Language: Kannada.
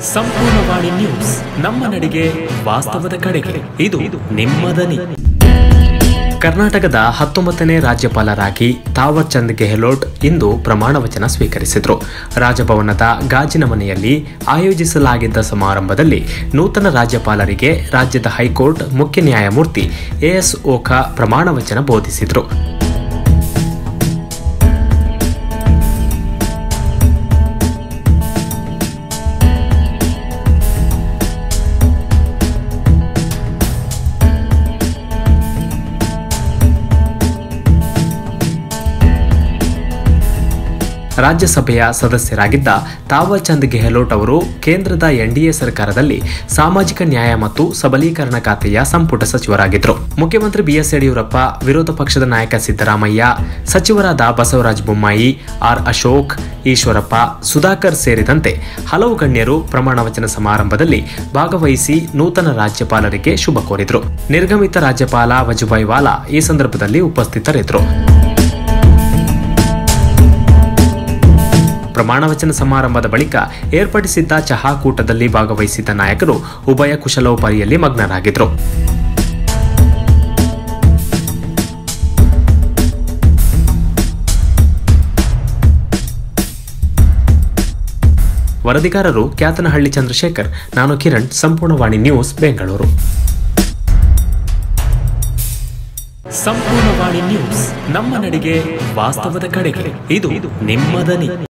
ಸಂಪೂರ್ಣವಾಣಿ ನ್ಯೂಸ್ ನಮ್ಮ ನಡಿಗೆ ವಾಸ್ತವದ ಕಡೆಗೆ ಇದು ನಿಮ್ಮ ದನಿ ಕರ್ನಾಟಕದ ಹತ್ತೊಂಬತ್ತನೇ ರಾಜ್ಯಪಾಲರಾಗಿ ತಾವರ್ ಚಂದ್ ಗೆಹ್ಲೋಟ್ ಇಂದು ಪ್ರಮಾಣ ವಚನ ಸ್ವೀಕರಿಸಿದರು ರಾಜಭವನದ ಗಾಜಿನ ಮನೆಯಲ್ಲಿ ಆಯೋಜಿಸಲಾಗಿದ್ದ ಸಮಾರಂಭದಲ್ಲಿ ನೂತನ ರಾಜ್ಯಪಾಲರಿಗೆ ರಾಜ್ಯದ ಹೈಕೋರ್ಟ್ ಮುಖ್ಯ ನ್ಯಾಯಮೂರ್ತಿ ಎಎಸ್ ಓಖಾ ಪ್ರಮಾಣ ವಚನ ಬೋಧಿಸಿದರು ರಾಜ್ಯಸಭೆಯ ಸದಸ್ಯರಾಗಿದ್ದ ತಾವರ್ಚಂದ್ ಗೆಹ್ಲೋಟ್ ಅವರು ಕೇಂದ್ರದ ಎನ್ಡಿಎ ಸರ್ಕಾರದಲ್ಲಿ ಸಾಮಾಜಿಕ ನ್ಯಾಯ ಮತ್ತು ಸಬಲೀಕರಣ ಖಾತೆಯ ಸಂಪುಟ ಸಚಿವರಾಗಿದ್ದರು ಮುಖ್ಯಮಂತ್ರಿ ಬಿಎಸ್ ಯಡಿಯೂರಪ್ಪ ವಿರೋಧ ಪಕ್ಷದ ನಾಯಕ ಸಿದ್ದರಾಮಯ್ಯ ಸಚಿವರಾದ ಬಸವರಾಜ ಬೊಮ್ಮಾಯಿ ಆರ್ ಅಶೋಕ್ ಈಶ್ವರಪ್ಪ ಸುಧಾಕರ್ ಸೇರಿದಂತೆ ಹಲವು ಗಣ್ಯರು ಪ್ರಮಾಣ ವಚನ ಸಮಾರಂಭದಲ್ಲಿ ಭಾಗವಹಿಸಿ ನೂತನ ರಾಜ್ಯಪಾಲರಿಗೆ ಶುಭ ಕೋರಿದರು ನಿರ್ಗಮಿತ ರಾಜ್ಯಪಾಲ ವಜುಭಾಯ್ ವಾಲಾ ಈ ಸಂದರ್ಭದಲ್ಲಿ ಉಪಸ್ಥಿತರಿದ್ದರು ಪ್ರಮಾಣ ವಚನ ಸಮಾರಂಭದ ಬಳಿಕ ಏರ್ಪಡಿಸಿದ್ದ ಚಹಾಕೂಟದಲ್ಲಿ ಭಾಗವಹಿಸಿದ್ದ ನಾಯಕರು ಉಭಯ ಕುಶಲೋಪರಿಯಲ್ಲಿ ಮಗ್ನರಾಗಿದ್ದರು ವರದಿಗಾರರು ಕ್ಯಾತನಹಳ್ಳಿ ಚಂದ್ರಶೇಖರ್ ನಾನು ಕಿರಣ್ ಸಂಪೂರ್ಣವಾಣಿ ನ್ಯೂಸ್ ಬೆಂಗಳೂರು ಸಂಪೂರ್ಣವಾಣಿ ನ್ಯೂಸ್ ನಮ್ಮ ನಡಿಗೆ ವಾಸ್ತವದ ಕಡೆಗೆ ಇದು ನಿಮ್ಮ ದನಿ